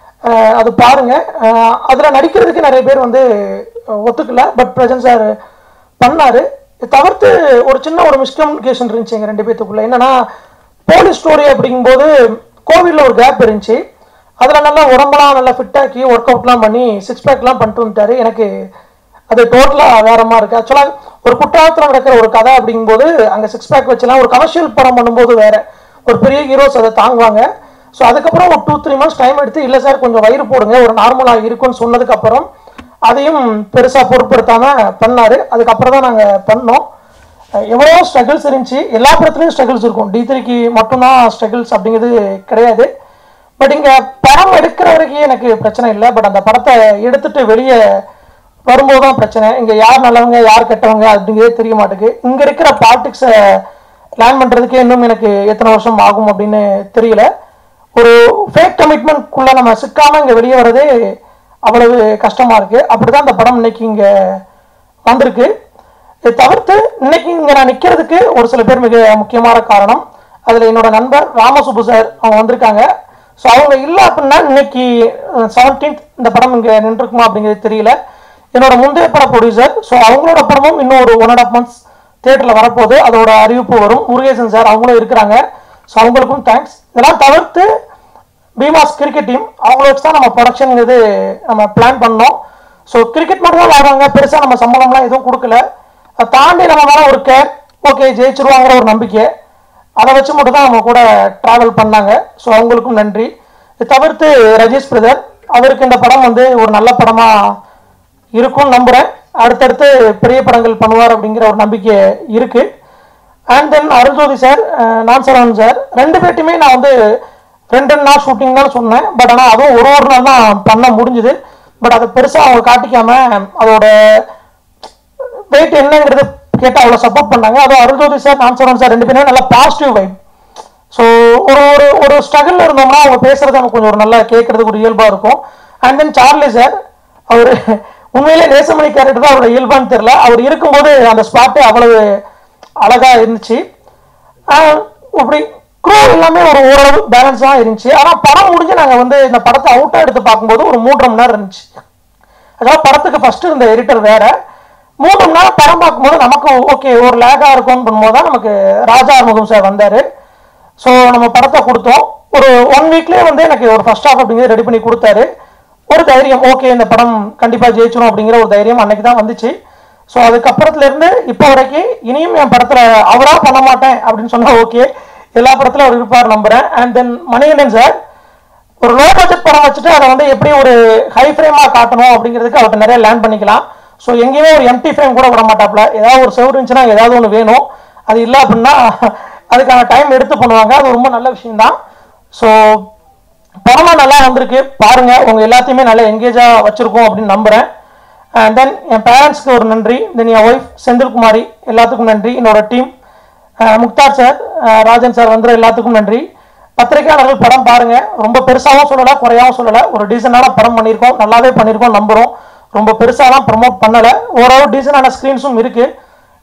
அது பாருங்கள் அதில் நடிக்கிறதுக்கு நிறைய பேர் வந்து அஹ், ஒத்துக்கல பட் பிரசன் சார் பண்ணாரு இது தவிர்த்து ஒரு சின்ன ஒரு மிஸ்கம்யூனிகேஷன் இருந்துச்சு எங்கள் ரெண்டு பேத்துக்குள்ள என்னன்னா போலீஸ் ஸ்டோரி அப்படிங்கும்போது கோவிலில் ஒரு கேப் இருந்துச்சு அதில் நல்லா உடம்பெல்லாம் நல்லா ஃபிட்டாக்கி ஒர்க் அவுட்லாம் பண்ணி சிக்ஸ் பேக்லாம் பண்ணிட்டு வந்துட்டாரு எனக்கு அது டோட்டலாக வேறமா இருக்கு ஆக்சுவலாக ஒரு குற்றாலத்தில் நடக்கிற ஒரு கதை அப்படிங்கும்போது அங்கே சிக்ஸ் பேக் வச்சுலாம் ஒரு கமர்ஷியல் படம் பண்ணும்போது வேற ஒரு பெரிய ஹீரோஸ் அதை தாங்குவாங்க ஸோ அதுக்கப்புறம் ஒரு டூ த்ரீ மந்த்ஸ் டைம் எடுத்து இல்லை சார் கொஞ்சம் வயிறு போடுங்க ஒரு நார்மலாக இருக்குன்னு சொன்னதுக்கப்புறம் அதையும் பெருசாக பொருட்படுத்தாமல் பண்ணார் அதுக்கப்புறம் தான் நாங்கள் பண்ணோம் அஹ் எவ்வளவோ ஸ்ட்ரகிள்ஸ் இருந்துச்சு எல்லா படத்துலையும் ஸ்ட்ரகிள்ஸ் இருக்கும் டி த்ரீக்கு மட்டும்தான் ஸ்ட்ரகிள்ஸ் அப்படிங்கிறது கிடையாது பட் இங்கே படம் எடுக்கிற வரைக்கும் எனக்கு பிரச்சனை இல்லை பட் அந்த படத்தை எடுத்துட்டு வெளியே வரும்போது தான் பிரச்சனை இங்கே யார் நல்லவங்க யார் கெட்டவங்க அப்படிங்கிறதே தெரிய மாட்டேங்குது இங்கே இருக்கிற பாலிடிக்ஸை பிளான் பண்ணுறதுக்கே இன்னும் எனக்கு எத்தனை வருஷம் ஆகும் அப்படின்னு தெரியல ஒரு ஃபேக் கமிட்மெண்ட்குள்ளே நம்ம சிக்காமல் இங்கே வெளியே வரதே அவ்வளவு கஷ்டமாக இருக்குது அப்படி தான் அந்த படம் இன்னைக்கு இங்கே வந்திருக்கு இதை தவிர்த்து இன்னைக்கு இங்கே நான் நிற்கிறதுக்கு ஒரு சில பேர் மிக முக்கியமான காரணம் அதில் என்னோட நண்பர் ராமசுப்பு சார் அவங்க வந்திருக்காங்க ஸோ அவங்க இல்லை அப்படின்னா இன்னைக்கு செவன்டீன்த் இந்த படம் இங்கே நின்றுருக்குமா அப்படிங்கிறது தெரியல என்னோட முந்தைய பட ப்ரொடியூசர் ஸோ அவங்களோட படமும் இன்னும் ஒரு ஒன் அண்ட் ஆஃப் மந்த்ஸ் தேட்டரில் வரப்போகுது அதோட அறிவிப்பு வரும் முருகேசன் சார் அவங்களும் இருக்கிறாங்க ஸோ அவங்களுக்கும் தேங்க்ஸ் இதெல்லாம் தவிர்த்து பீமாஸ் கிரிக்கெட் டீம் அவங்கள வச்சு தான் நம்ம ப்ரொடக்ஷனுங்கிறது நம்ம பிளான் பண்ணோம் ஸோ கிரிக்கெட் மட்டும் தான் விளாடுறாங்க பெருசாக நம்ம சம்பளம்லாம் எதுவும் கொடுக்கல அதை தாண்டி நம்ம மேலே ஒரு கேர் ஓகே ஜெயிச்சிருவாங்கிற ஒரு நம்பிக்கை அதை வச்சு மட்டும் தான் நம்ம கூட ட்ராவல் பண்ணாங்க ஸோ அவங்களுக்கும் நன்றி இது தவிர்த்து ரஜேஷ் பிரதர் அவருக்கு இந்த படம் வந்து ஒரு நல்ல படமாக இருக்கும்னு நம்புகிறேன் அடுத்தடுத்து பெரிய படங்கள் பண்ணுவார் அப்படிங்கிற ஒரு நம்பிக்கை இருக்குது அண்ட் தென் அருள்ஜோதி சார் நான் சரவணன் சார் ரெண்டு பேர்ட்டுமே நான் வந்து ரெண்டு ரெண்டு நாள் ஷூட்டிங் தான் சொன்னேன் பட் ஆனால் அதுவும் ஒரு ஒரு நாள் தான் பண்ண முடிஞ்சுது பட் அதை பெருசாக அவங்க காட்டிக்காம அதோட வெயிட் என்னங்கிறது கேட்டு அவ்வளோ சப்போர்ட் பண்ணாங்க அதுவும் அருள்ஜோதி சார் நான் சரவணன் சார் ரெண்டு பேருமே நல்லா பாசிட்டிவ் வைப் ஸோ ஒரு ஒரு ஒரு ஸ்ட்ரகிள் இருந்தோம்னா அவங்க பேசுறது நமக்கு கொஞ்சம் ஒரு நல்லா கேட்கறதுக்கு ஒரு இயல்பாக இருக்கும் அண்ட் தென் சார்லி சார் அவர் உண்மையிலே நேசமணி கேரக்டர் தான் அவரோட இயல்பான்னு தெரியல அவர் இருக்கும்போது அந்த ஸ்பாட்டே அவ்வளவு அழகா இருந்துச்சு ஆஹ் இப்படி க்ரூ எல்லாமே ஒரு ஓரளவு பேலன்ஸாக இருந்துச்சு ஆனால் படம் முடிஞ்சு நாங்கள் வந்து இந்த படத்தை அவுட்டாக எடுத்து பார்க்கும்போது ஒரு மூன்றரை மணி நேரம் இருந்துச்சு அதாவது படத்துக்கு ஃபர்ஸ்ட் இருந்த எடிட்டர் வேற மூணு மணி நேரம் படம் பார்க்கும்போது நமக்கு ஓகே ஒரு லேகாக இருக்கும்னு பண்ணும்போது தான் நமக்கு ராஜா ஆறுமுகம் சார் வந்தார் ஸோ நம்ம படத்தை கொடுத்தோம் ஒரு ஒன் வீக்லேயே வந்து எனக்கு ஒரு ஃபர்ஸ்ட் ஹாஃப் அப்படிங்கிறது ரெடி பண்ணி கொடுத்தாரு ஒரு தைரியம் ஓகே இந்த படம் கண்டிப்பாக ஜெயிச்சிடும் அப்படிங்கிற ஒரு தைரியம் அன்னைக்கு தான் வந்துச்சு ஸோ அதுக்கப்புறத்துல இருந்து இப்போ வரைக்கும் இனியும் என் படத்தில் அவராக பண்ண மாட்டேன் அப்படின்னு சொன்னால் ஓகே எல்லா படத்துலையும் அவர் இருப்பார் நம்புறேன் அண்ட் தென் மணிகண்டன் சார் ஒரு லோ பட்ஜெட் படம் வச்சுட்டு அதை வந்து எப்படி ஒரு ஹை ஃப்ரேமாக காட்டணும் அப்படிங்கிறதுக்கு அவர்கிட்ட நிறைய லேர்ன் பண்ணிக்கலாம் ஸோ எங்கேயுமே ஒரு எம்டி ஃப்ரேம் கூட விட மாட்டாப்ல ஏதாவது ஒரு செவரு இருந்துச்சுன்னா ஏதாவது ஒன்று வேணும் அது இல்லை அப்படின்னா அதுக்கான டைம் எடுத்து பண்ணுவாங்க அது ரொம்ப நல்ல விஷயம்தான் ஸோ படமாக நல்லா வந்திருக்கு பாருங்க உங்க எல்லாத்தையுமே நல்லா எங்கேஜாக வச்சிருக்கோம் அப்படின்னு நம்புறேன் அண்ட் தென் என் பேரண்ட்ஸ்க்கு ஒரு நன்றி தென் என் ஒய்ஃப் செந்தில்குமாரி எல்லாத்துக்கும் நன்றி என்னோட team Mukhtar sir Rajan sir வந்துற எல்லாத்துக்கும் நன்றி பத்திரிகையாளர்கள் படம் பாருங்க ரொம்ப பெருசாகவும் சொல்லலை குறையாகவும் சொல்லலை ஒரு டீசெண்டான படம் பண்ணியிருக்கோம் நல்லாவே பண்ணியிருக்கோம் நம்புறோம் ரொம்ப பெருசாலாம் ப்ரமோட் பண்ணலை ஓரளவு டீசெண்டான ஸ்க்ரீன்ஸும் இருக்கு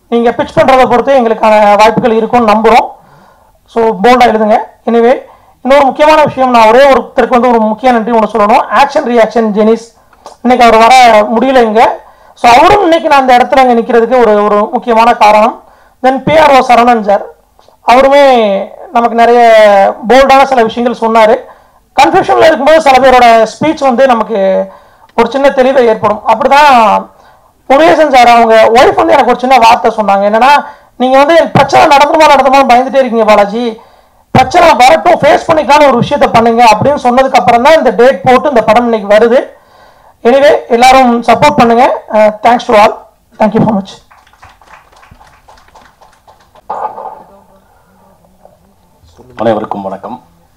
நீங்கள் பிச் பண்ணுறதை பொறுத்து எங்களுக்கான வாய்ப்புகள் இருக்கும்னு நம்புகிறோம் ஸோ போல்டாக எழுதுங்க எனிவே இன்னொரு முக்கியமான விஷயம் நான் ஒரே ஒருத்தருக்கு வந்து ஒரு முக்கிய நன்றி ஒன்று சொல்லணும் ஆக்ஷன் ரியாக்ஷன் ஜெனிஸ் இன்னைக்கு அவர் வர முடியல இங்க ஸோ அவரும் இன்னைக்கு நான் அந்த இடத்துல இங்கே நிற்கிறதுக்கு ஒரு ஒரு முக்கியமான காரணம் தென் பிஆர்ஓ சரவணன் சார் அவருமே நமக்கு நிறைய போல்டான சில விஷயங்கள் சொன்னார் கன்ஃபியூஷனில் இருக்கும்போது சில பேரோட ஸ்பீச் வந்து நமக்கு ஒரு சின்ன தெளிவை ஏற்படும் அப்படிதான் முருகேசன் சார் அவங்க ஒய்ஃப் வந்து எனக்கு ஒரு சின்ன வார்த்தை சொன்னாங்க என்னன்னா நீங்க வந்து பிரச்சனை நடந்துமா நடந்துமா பயந்துட்டே இருக்கீங்க பாலாஜி பிரச்சனை வரட்டும் ஃபேஸ் பண்ணிக்கலாம்னு ஒரு விஷயத்த பண்ணுங்க அப்படின்னு சொன்னதுக்கு அப்புறம் தான் இந்த டேட் போட்டு இந்த படம் இன்னைக்கு வருது எனிவே எல்லாரும் சப்போர்ட் பண்ணுங்க thanks to all thank you so much அனைவருக்கும் வணக்கம்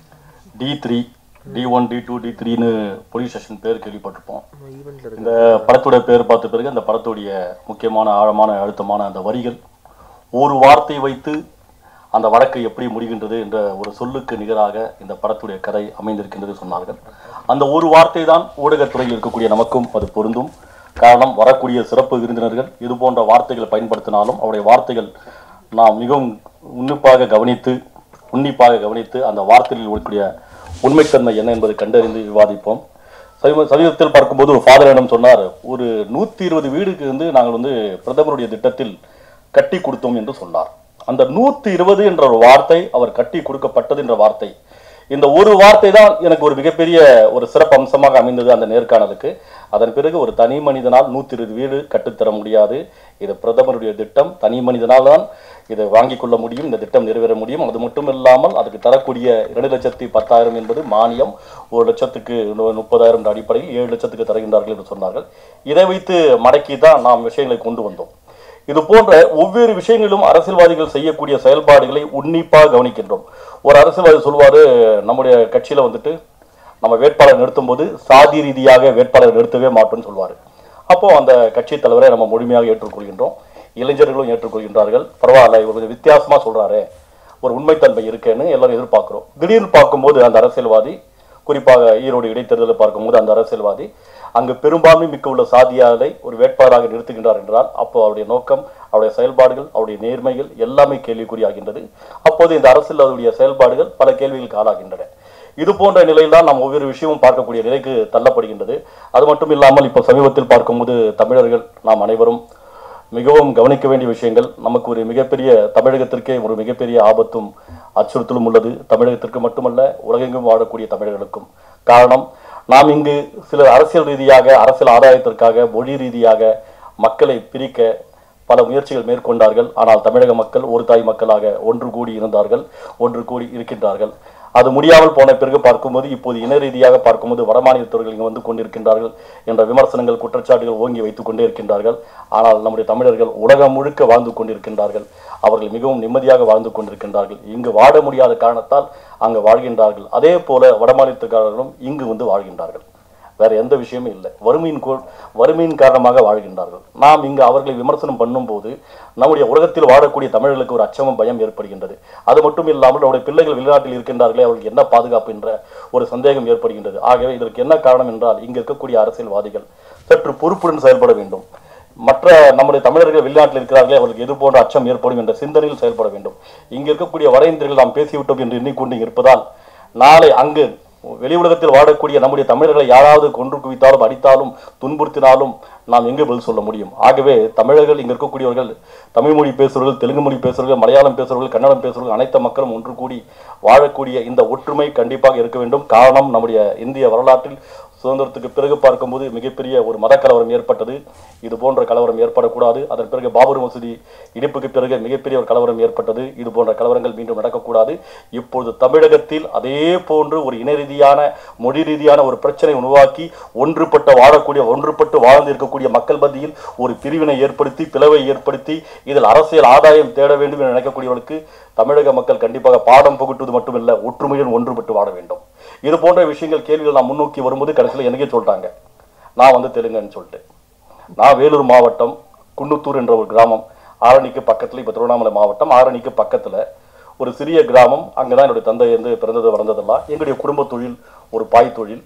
T three T one T two T த்ரீன்னு போலீஸ் ஸ்டேஷன் பேர் கேள்விப்பட்டிருப்போம் இந்த படத்துடைய பேர் பார்த்த பிறகு அந்த படத்துடைய முக்கியமான ஆழமான அழுத்தமான அந்த வரிகள் ஒரு வார்த்தை வைத்து அந்த வழக்கு எப்படி முடிகின்றது என்ற ஒரு சொல்லுக்கு நிகராக இந்த படத்துடைய கதை அமைந்திருக்கின்றது சொன்னார்கள் அந்த ஒரு வார்த்தை தான் ஊடகத்துறையில் இருக்கக்கூடிய நமக்கும் அது பொருந்தும் காரணம் வரக்கூடிய சிறப்பு விருந்தினர்கள் இது போன்ற வார்த்தைகளை பயன்படுத்தினாலும் அவருடைய வார்த்தைகள் நாம் மிகவும் உன்னிப்பாக கவனித்து உன்னிப்பாக கவனித்து அந்த வார்த்தையில் இருக்கக்கூடிய உண்மைத்தன்மை என்ன என்பதை கண்டறிந்து விவாதிப்போம் சமீப சமீபத்தில் பார்க்கும்போது ஒரு ஃபாதரிடம் சொன்னார் ஒரு நூற்றி இருபது வீடுக்கு வந்து நாங்கள் வந்து பிரதமருடைய திட்டத்தில் கட்டி கொடுத்தோம் என்று சொன்னார் அந்த நூற்றி இருபது என்ற ஒரு வார்த்தை அவர் கட்டி கொடுக்கப்பட்டது என்ற வார்த்தை இந்த ஒரு வார்த்தை தான் எனக்கு ஒரு மிகப்பெரிய ஒரு சிறப்பு அம்சமாக அமைந்தது அந்த நேர்காணலுக்கு அதன் பிறகு ஒரு தனி மனிதனால் நூற்றி இருபது வீடு கட்டுத்தர முடியாது இது பிரதமருடைய திட்டம் தனி மனிதனால் தான் இதை வாங்கிக் கொள்ள முடியும் இந்த திட்டம் நிறைவேற முடியும் அது மட்டும் இல்லாமல் அதுக்கு தரக்கூடிய இரண்டு லட்சத்தி பத்தாயிரம் என்பது மானியம் ஒரு லட்சத்துக்கு நு- முப்பதாயிரம் என்ற அடிப்படையில் ஏழு லட்சத்துக்கு தருகின்றார்கள் என்று சொன்னார்கள் இதை வைத்து மடக்கி தான் நாம் விஷயங்களை கொண்டு வந்தோம் இது போன்ற ஒவ்வொரு விஷயங்களிலும் அரசியல்வாதிகள் செய்யக்கூடிய செயல்பாடுகளை உன்னிப்பாக கவனிக்கின்றோம் ஒரு அரசியல்வாதி சொல்வாரு நம்முடைய கட்சியில வந்துட்டு நம்ம வேட்பாளர் நிறுத்தும் போது சாதி ரீதியாக வேட்பாளர் நிறுத்தவே மாட்டோம்னு சொல்வாரு அப்போ அந்த கட்சி தலைவரை நம்ம முழுமையாக ஏற்றுக்கொள்கின்றோம் இளைஞர்களும் ஏற்றுக்கொள்கின்றார்கள் பரவாயில்ல இவர் கொஞ்சம் வித்தியாசமா சொல்றாரே ஒரு உண்மைத்தன்மை இருக்குன்னு எல்லாரும் எதிர்பார்க்கிறோம் திடீர்னு பார்க்கும்போது அந்த அரசியல்வாதி குறிப்பாக ஈரோடு இடைத்தேர்தலை பார்க்கும்போது அந்த அரசியல்வாதி அங்கு பெரும்பான்மை மிக்க உள்ள சாதியாரை ஒரு வேட்பாளராக நிறுத்துகின்றார் என்றால் அப்போ அவருடைய நோக்கம் அவருடைய செயல்பாடுகள் அவருடைய நேர்மைகள் எல்லாமே கேள்விக்குறியாகின்றது அப்போது இந்த அரசியல்வாதியுடைய செயல்பாடுகள் பல கேள்விகளுக்கு ஆளாகின்றன இது போன்ற நிலையில் தான் நாம் ஒவ்வொரு விஷயமும் பார்க்கக்கூடிய நிலைக்கு தள்ளப்படுகின்றது அது மட்டும் இல்லாமல் இப்போ சமீபத்தில் பார்க்கும்போது தமிழர்கள் நாம் அனைவரும் மிகவும் கவனிக்க வேண்டிய விஷயங்கள் நமக்கு ஒரு மிகப்பெரிய தமிழகத்திற்கே ஒரு மிகப்பெரிய ஆபத்தும் அச்சுறுத்தலும் உள்ளது தமிழகத்திற்கு மட்டுமல்ல உலகெங்கும் வாழக்கூடிய தமிழர்களுக்கும் காரணம் நாம் இங்கு சிலர் அரசியல் ரீதியாக அரசியல் ஆதாயத்திற்காக மொழி ரீதியாக மக்களை பிரிக்க பல முயற்சிகள் மேற்கொண்டார்கள் ஆனால் தமிழக மக்கள் ஒரு தாய் மக்களாக ஒன்று கூடி இருந்தார்கள் ஒன்று கூடி இருக்கின்றார்கள் அது முடியாமல் போன பிறகு பார்க்கும்போது இப்போது இன ரீதியாக பார்க்கும்போது வடமாநிலத்தவர்கள் இங்கு வந்து கொண்டிருக்கின்றார்கள் என்ற விமர்சனங்கள் குற்றச்சாட்டுகள் ஓங்கி வைத்துக் கொண்டே இருக்கின்றார்கள் ஆனால் நம்முடைய தமிழர்கள் உலகம் முழுக்க வாழ்ந்து கொண்டிருக்கின்றார்கள் அவர்கள் மிகவும் நிம்மதியாக வாழ்ந்து கொண்டிருக்கின்றார்கள் இங்கு வாழ முடியாத காரணத்தால் அங்கு வாழ்கின்றார்கள் அதே போல வடமாநிலத்துக்காரர்களும் இங்கு வந்து வாழ்கின்றார்கள் வேற எந்த விஷயமும் இல்லை வறுமையின் கோ வறுமையின் காரணமாக வாழ்கின்றார்கள் நாம் இங்கு அவர்களை விமர்சனம் பண்ணும்போது நம்முடைய உலகத்தில் வாழக்கூடிய தமிழர்களுக்கு ஒரு அச்சமும் பயம் ஏற்படுகின்றது அது மட்டும் இல்லாமல் நம்முடைய பிள்ளைகள் வெளிநாட்டில் இருக்கின்றார்களே அவர்களுக்கு என்ன பாதுகாப்பு என்ற ஒரு சந்தேகம் ஏற்படுகின்றது ஆகவே இதற்கு என்ன காரணம் என்றால் இங்கு இருக்கக்கூடிய அரசியல்வாதிகள் சற்று பொறுப்புடன் செயல்பட வேண்டும் மற்ற நம்முடைய தமிழர்கள் வெளிநாட்டில் இருக்கிறார்களே அவர்களுக்கு எது போன்ற அச்சம் ஏற்படும் என்ற சிந்தனையில் செயல்பட வேண்டும் இங்கு இருக்கக்கூடிய வட இந்தியர்கள் நாம் பேசிவிட்டோம் என்று எண்ணிக்கொண்டு இருப்பதால் நாளை அங்கு வெளி உலகத்தில் வாழக்கூடிய நம்முடைய தமிழர்களை யாராவது கொன்று குவித்தாலும் அடித்தாலும் துன்புறுத்தினாலும் நாம் எங்கே பதில் சொல்ல முடியும் ஆகவே தமிழர்கள் இங்க இருக்கக்கூடியவர்கள் தமிழ் மொழி பேசுறவர்கள் தெலுங்கு மொழி பேசுறவர்கள் மலையாளம் பேசுறவர்கள் கன்னடம் பேசுறவர்கள் அனைத்து மக்களும் ஒன்று கூடி வாழக்கூடிய இந்த ஒற்றுமை கண்டிப்பாக இருக்க வேண்டும் காரணம் நம்முடைய இந்திய வரலாற்றில் சுதந்திரத்துக்கு பிறகு பார்க்கும்போது மிகப்பெரிய ஒரு மத கலவரம் ஏற்பட்டது இது போன்ற கலவரம் ஏற்படக்கூடாது அதன் பிறகு பாபர் மசூதி இடிப்புக்கு பிறகு மிகப்பெரிய ஒரு கலவரம் ஏற்பட்டது இது போன்ற கலவரங்கள் மீண்டும் நடக்கக்கூடாது இப்பொழுது தமிழகத்தில் அதே போன்று ஒரு இன ரீதியான மொழி ரீதியான ஒரு பிரச்சனை உருவாக்கி ஒன்றுபட்ட வாழக்கூடிய ஒன்றுபட்டு வாழ்ந்து இருக்கக்கூடிய மக்கள் மத்தியில் ஒரு பிரிவினை ஏற்படுத்தி பிளவை ஏற்படுத்தி இதில் அரசியல் ஆதாயம் தேட வேண்டும் என நினைக்கக்கூடியவர்களுக்கு தமிழக மக்கள் கண்டிப்பாக பாடம் புகட்டுவது மட்டுமில்ல ஒற்றுமையுடன் ஒன்றுபட்டு வாழ வேண்டும் இது போன்ற விஷயங்கள் கேள்விகள் நான் முன்னோக்கி வரும்போது கடைசியில் எனக்கே சொல்லிட்டாங்க நான் வந்து தெலுங்குன்னு சொல்லிட்டு நான் வேலூர் மாவட்டம் குன்னத்தூர் என்ற ஒரு கிராமம் ஆரணிக்கு பக்கத்தில் இப்போ திருவண்ணாமலை மாவட்டம் ஆரணிக்கு பக்கத்தில் ஒரு சிறிய கிராமம் அங்கே தான் என்னுடைய தந்தை வந்து பிறந்தது வளர்ந்ததெல்லாம் எங்களுடைய குடும்ப தொழில் ஒரு பாய் தொழில்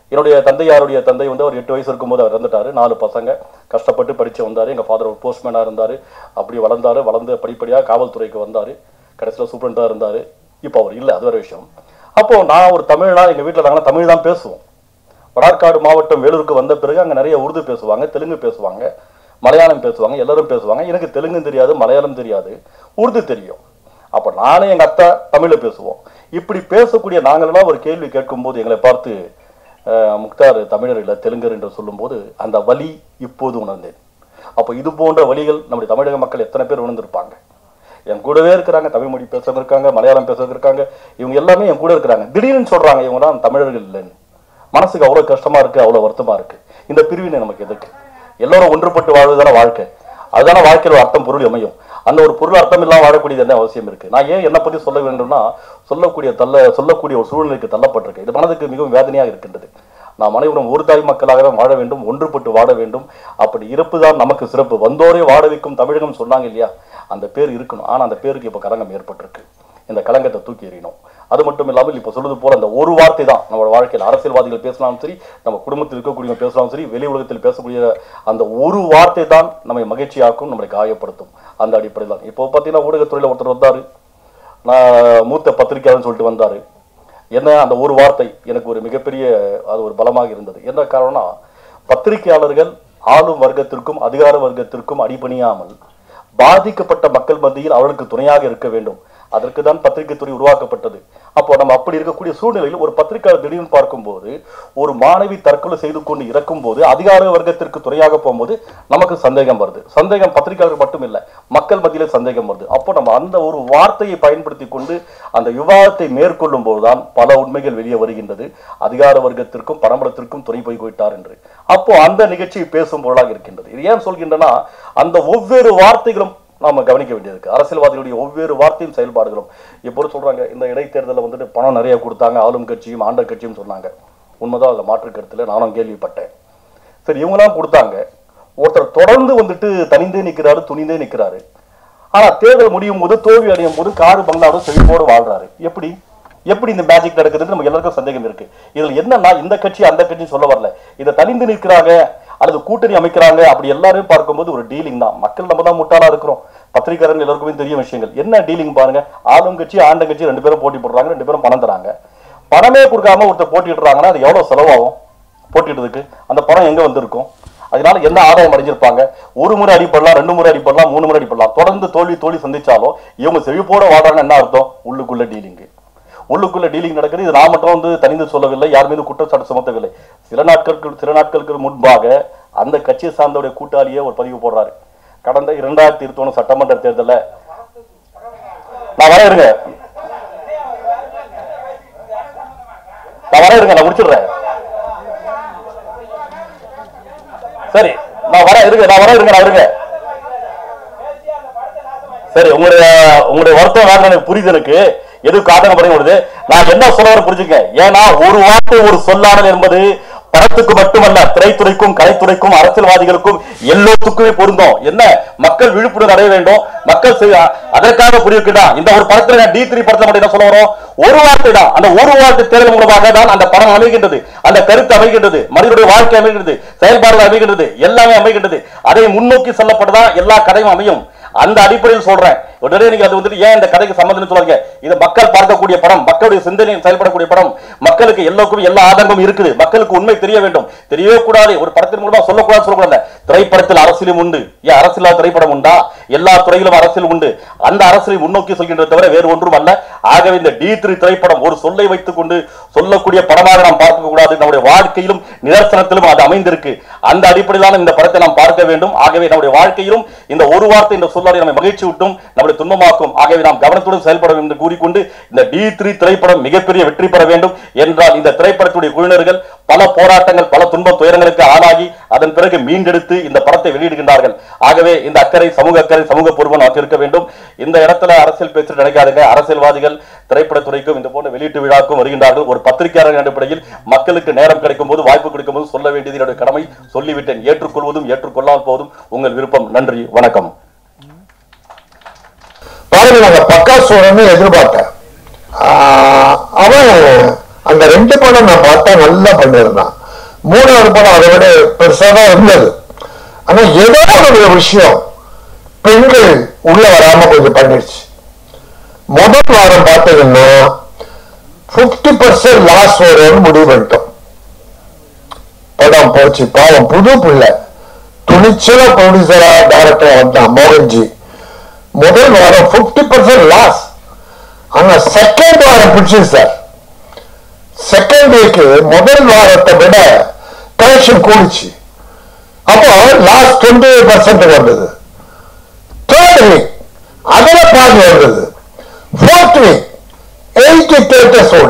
என்னுடைய தந்தையாருடைய தந்தை வந்து அவர் எட்டு வயசு இருக்கும்போது அவர் இறந்துட்டாரு நாலு பசங்க கஷ்டப்பட்டு படிச்சு வந்தார் எங்கள் ஃபாதர் ஒரு போஸ்ட்மேனாக இருந்தார் அப்படி வளர்ந்தாரு வளர்ந்து படிப்படியாக காவல்துறைக்கு வந்தார் கடைசியில் சூப்பரண்டாக இருந்தார் இப்போ அவர் இல்லை அது வேற விஷயம் அப்போ நான் ஒரு தமிழ்னா எங்கள் வீட்டில் நாங்கள் தமிழ் தான் பேசுவோம் வடார்காடு மாவட்டம் வேலூருக்கு வந்த பிறகு அங்கே நிறைய உருது பேசுவாங்க தெலுங்கு பேசுவாங்க மலையாளம் பேசுவாங்க எல்லாரும் பேசுவாங்க எனக்கு தெலுங்கு தெரியாது மலையாளம் தெரியாது உருது தெரியும் அப்போ நானே எங்கள் அத்தா தமிழில் பேசுவோம் இப்படி பேசக்கூடிய நாங்களெல்லாம் ஒரு கேள்வி கேட்கும்போது எங்களை பார்த்து அஹ், முக்தார் தமிழர் இல்லை தெலுங்கர் என்று சொல்லும்போது அந்த வலி இப்போது உணர்ந்தேன் அப்போ இது போன்ற வழிகள் நம்முடைய தமிழக மக்கள் எத்தனை பேர் உணர்ந்திருப்பாங்க என் கூடவே இருக்கிறாங்க தமிழ் மொழி பேசுறவங்க இருக்காங்க மலையாளம் பேசுறவங்க இருக்காங்க இவங்க எல்லாமே என் கூட இருக்கிறாங்க திடீர்னு சொல்றாங்க இவங்கலாம் தமிழர்கள் இல்லைன்னு மனசுக்கு அவ்வளோ கஷ்டமா இருக்கு அவ்வளோ வருத்தமா இருக்கு இந்த பிரிவினை நமக்கு எதுக்கு எல்லாரும் ஒன்றுபட்டு வாழ்வதுதானே வாழ்க்கை அதுதானே வாழ்க்கையில் ஒரு அர்த்தம் பொருள் அமையும் அந்த ஒரு பொருள் அர்த்தம் இல்லாம வாழக்கூடியது என்ன அவசியம் இருக்கு நான் ஏன் என்னை பத்தி சொல்ல வேண்டும்னா சொல்லக்கூடிய தள்ள சொல்லக்கூடிய ஒரு சூழ்நிலைக்கு தள்ளப்பட்டிருக்கு இது மனதுக்கு மிகவும் வேதனையாக இருக்கின்றது நாம் அனைவரும் ஒரு தாய் மக்களாக வாழ வேண்டும் ஒன்றுபட்டு வாழ வேண்டும் அப்படி இருப்புதான் நமக்கு சிறப்பு வந்தோரே வாழ வைக்கும் தமிழகம் சொன்னாங்க இல்லையா அந்த பேர் இருக்கணும் ஆனா அந்த பேருக்கு இப்போ கலங்கம் ஏற்பட்டிருக்கு இந்த கலங்கத்தை தூக்கி எறியணும் அது மட்டும் இல்லாமல் இப்போ சொல்றது போல அந்த ஒரு வார்த்தை தான் நம்ம வாழ்க்கையில் அரசியல்வாதிகள் பேசினாலும் சரி நம்ம குடும்பத்தில் இருக்கக்கூடியவங்க பேசினாலும் சரி வெளி உலகத்தில் பேசக்கூடிய அந்த ஒரு வார்த்தை தான் நம்மை மகிழ்ச்சியாக்கும் நம்மளை காயப்படுத்தும் அந்த அடிப்படையில் தான் இப்போ பார்த்தீங்கன்னா ஊடகத்துறையில் ஒருத்தர் வந்தாரு நான் மூத்த பத்திரிகையாளர்னு சொல்லிட்டு வந்தாரு என்ன அந்த ஒரு வார்த்தை எனக்கு ஒரு மிகப்பெரிய அது ஒரு பலமாக இருந்தது என்ன காரணம்னா பத்திரிகையாளர்கள் ஆளும் வர்க்கத்திற்கும் அதிகார வர்க்கத்திற்கும் அடிபணியாமல் பாதிக்கப்பட்ட மக்கள் மத்தியில் அவர்களுக்கு துணையாக இருக்க வேண்டும் அதற்கு தான் பத்திரிகை துறை உருவாக்கப்பட்டது அப்போ நம்ம அப்படி இருக்கக்கூடிய சூழ்நிலையில் ஒரு பத்திரிகையாளர் திடீர்னு பார்க்கும்போது ஒரு மாணவி தற்கொலை செய்து கொண்டு இறக்கும் போது அதிகார வர்க்கத்திற்கு துணையாக போகும்போது நமக்கு சந்தேகம் வருது சந்தேகம் பத்திரிகையாளர் மட்டும் இல்லை மக்கள் மத்தியிலே சந்தேகம் வருது அப்போ நம்ம அந்த ஒரு வார்த்தையை பயன்படுத்தி கொண்டு அந்த விவாதத்தை மேற்கொள்ளும் போதுதான் பல உண்மைகள் வெளியே வருகின்றது அதிகார வர்க்கத்திற்கும் பரம்பரத்திற்கும் துணை போய் போயிட்டார் என்று அப்போ அந்த நிகழ்ச்சியை பேசும் பொருளாக இருக்கின்றது இது ஏன் சொல்கின்றனா அந்த ஒவ்வொரு வார்த்தைகளும் நாம கவனிக்க வேண்டியிருக்கு அரசியல்வாதிகளுடைய ஒவ்வொரு வார்த்தையும் செயல்பாடுகளும் இப்போ சொல்றாங்க இந்த இடைத்தேர்தலில் வந்துட்டு பணம் நிறைய கொடுத்தாங்க ஆளும் கட்சியும் ஆண்ட கட்சியும் சொன்னாங்க உண்மைதான் அதில் மாற்று கருத்துல நானும் கேள்விப்பட்டேன் சரி இவங்கெல்லாம் கொடுத்தாங்க ஒருத்தர் தொடர்ந்து வந்துட்டு தனிந்தே நிற்கிறாரு துணிந்தே நிற்கிறாரு ஆனா தேர்தல் முடியும் போது தோல்வி அடையும் போது காரு பங்களாவோட செழிப்போடு வாழ்றாரு எப்படி எப்படி இந்த மேஜிக் நடக்குதுன்னு நமக்கு எல்லாருக்கும் சந்தேகம் இருக்கு இதுல என்னன்னா இந்த கட்சி அந்த கட்சி சொல்ல வரல இதை தனிந்து நிற்கிறாங்க அல்லது கூட்டணி அமைக்கிறாங்க அப்படி எல்லாரும் பார்க்கும்போது ஒரு டீலிங் தான் மக்கள் நம்ம தான் முட்டாளா இருக்கிறோம் பத்திரிகையாளர்கள் எல்லாருக்குமே தெரியும் விஷயங்கள் என்ன டீலிங் பாருங்க ஆளும் கட்சி ஆண்ட கட்சி ரெண்டு பேரும் போட்டி போடுறாங்க ரெண்டு பேரும் பணம் தராங்க பணமே கொடுக்காம ஒருத்தர் போட்டிடுறாங்கன்னா அது எவ்வளவு செலவாகும் போட்டிடுறதுக்கு அந்த பணம் எங்க வந்திருக்கும் அதனால என்ன ஆதாயம் அடைஞ்சிருப்பாங்க ஒரு முறை அடிப்படலாம் ரெண்டு முறை அடிப்படலாம் மூணு முறை அடிப்படலாம் தொடர்ந்து தோல்வி தோல்வி சந்திச்சாலும் இவங்க செழிப்போட வாழ்றாங்க என்ன அர்த்தம் உள்ளுக்குள்ள டீலிங்கு உள்ளுக்குள்ள டீலிங் நடக்குது இது நான் மட்டும் வந்து தனிந்து சொல்லவில்லை யார் மீது குற்றச்சாட்டு சுமத்தவில்லை சில நாட்களுக்கு சில நாட்களுக்கு முன்பாக அந்த கட்சியை சார்ந்தவுடைய கூட்டாளியே ஒரு பதிவு போடுறாரு கடந்த இரண்டாயிரத்தி இருபத்தி ஒண்ணு சட்டமன்ற தேர்தலில் நான் வர இருங்க நான் வர இருங்க நான் முடிச்சிடுறேன் சரி நான் வர இருங்க நான் வர இருங்க நான் இருங்க சரி உங்களுடைய உங்களுடைய வருத்தம் வேற எனக்கு புரியுது எனக்கு எது காரணம் பண்ணி வருது நான் என்ன சொல்ல வர புரிஞ்சுக்க ஏன்னா ஒரு வார்த்தை ஒரு சொல்லாடல் என்பது படத்துக்கு மட்டுமல்ல திரைத்துறைக்கும் கலைத்துறைக்கும் அரசியல்வாதிகளுக்கும் எல்லோத்துக்குமே பொருந்தும் என்ன மக்கள் விழிப்புணர்வு அடைய வேண்டும் மக்கள் செய்ய அதற்காக புரியுதுடா இந்த ஒரு படத்துல நான் டி த்ரீ படத்துல மட்டும் என்ன சொல்ல வரோம் ஒரு வார்த்தை தான் அந்த ஒரு வார்த்தை தேர்தல் மூலமாக தான் அந்த படம் அமைகின்றது அந்த கருத்து அமைகின்றது மனிதனுடைய வாழ்க்கை அமைகின்றது செயல்பாடுகள் அமைகின்றது எல்லாமே அமைகின்றது அதை முன்னோக்கி செல்லப்பட்டுதான் எல்லா கதையும் அமையும் அந்த அடிப்படையில் சொல்றேன் உடனே நீங்க அது வந்துட்டு ஏன் இந்த கதைக்கு சம்பந்தம் சொல்லுங்க இது மக்கள் பார்க்கக்கூடிய படம் மக்களுடைய சிந்தனையில் செயல்படக்கூடிய படம் மக்களுக்கு எல்லோருக்கும் எல்லா ஆதங்கமும் இருக்குது மக்களுக்கு உண்மை தெரிய வேண்டும் தெரியவே கூடாது ஒரு படத்தின் மூலமா சொல்லக்கூடாது சொல்லக்கூடாது திரைப்படத்தில் அரசியலும் உண்டு ஏன் அரசியல் திரைப்படம் உண்டா எல்லா துறையிலும் அரசியல் உண்டு அந்த அரசியலை முன்னோக்கி சொல்கின்றதை தவிர வேறு ஒன்றும் அல்ல ஆகவே இந்த டி த்ரீ திரைப்படம் ஒரு சொல்லை வைத்துக் கொண்டு சொல்லக்கூடிய படமாக நாம் பார்க்க கூடாது நம்முடைய வாழ்க்கையிலும் நிதர்சனத்திலும் அது அமைந்திருக்கு அந்த அடிப்படையிலான இந்த படத்தை நாம் பார்க்க வேண்டும் ஆகவே நம்முடைய வாழ்க்கையிலும் இந்த ஒரு வார்த்தை இந்த சொல்லாடை நம்மை மகிழ்ச்சி விட்டும் நம்முடைய துன்பமாக்கும் ஆகவே நாம் கவனத்துடன் செயல்பட வேண்டும் என்று கூறிக்கொண்டு இந்த டி த்ரீ திரைப்படம் மிகப்பெரிய வெற்றி பெற வேண்டும் என்றால் இந்த திரைப்படத்துடைய குழுவினர்கள் பல போராட்டங்கள் பல துன்ப துயரங்களுக்கு ஆளாகி அதன் பிறகு மீண்டெடுத்து இந்த படத்தை வெளியிடுகின்றார்கள் ஆகவே இந்த அக்கறை சமூக அக்கறை சமூக பொறுப்பு நமக்கு இருக்க வேண்டும் இந்த இடத்துல அரசியல் பேச்சு நினைக்காதுங்க அரசியல்வாதிகள் திரைப்படத்துறைக்கும் இந்த போன்ற வெளியீட்டு விழாக்கும் வருகின்றார்கள் ஒரு பத்திரிகையாளர் அடிப்படையில் மக்களுக்கு நேரம் கிடைக்கும் போது வாய்ப்பு கிடைக்கும் போது சொல்ல வேண்டியது என்னுடைய கடமை சொல்லிவிட்டேன் ஏற்றுக்கொள்வதும் ஏற்றுக்கொள்ளாமல் போவதும் உங்கள் விருப்பம் நன்றி வணக்கம் பாருங்க நாங்க பக்கா சோழன்னு எதிர்பார்த்தேன் ஆஹ் அவன் அந்த ரெண்டு படம் நான் பார்த்தா நல்லா பண்ணியிருந்தான் மூணாவது படம் அதை விட பெருசா தான் இருந்தது ஆனா ஏதோ ஒரு விஷயம் பெண்கள் உள்ள வராம கொஞ்சம் பண்ணிடுச்சு முதல் வாரம் பார்த்தீங்கன்னா பிப்டி பர்சன்ட் லாஸ் வரும்னு முடிவு பண்ணிட்டோம் படம் போச்சு பாவம் புது பிள்ளை துணிச்சலா ப்ரொடியூசரா டைரக்டரா வந்தான் மோகன்ஜி முதல் வாரம் பிப்டி பர்சன்ட் லாஸ் ஆனா செகண்ட் வாரம் பிடிச்சு சார் செகண்ட் வீக் முதல் வாரத்தை விட கலெக்ஷன் கூடிச்சு அப்போ லாஸ்ட் டுவெண்ட்டி பர்சன்ட் வந்தது தேர்ட் வீக் அதுல பாதி வந்தது ஃபோர்த் வீக் எயிட்டி தேட்டர்ஸ்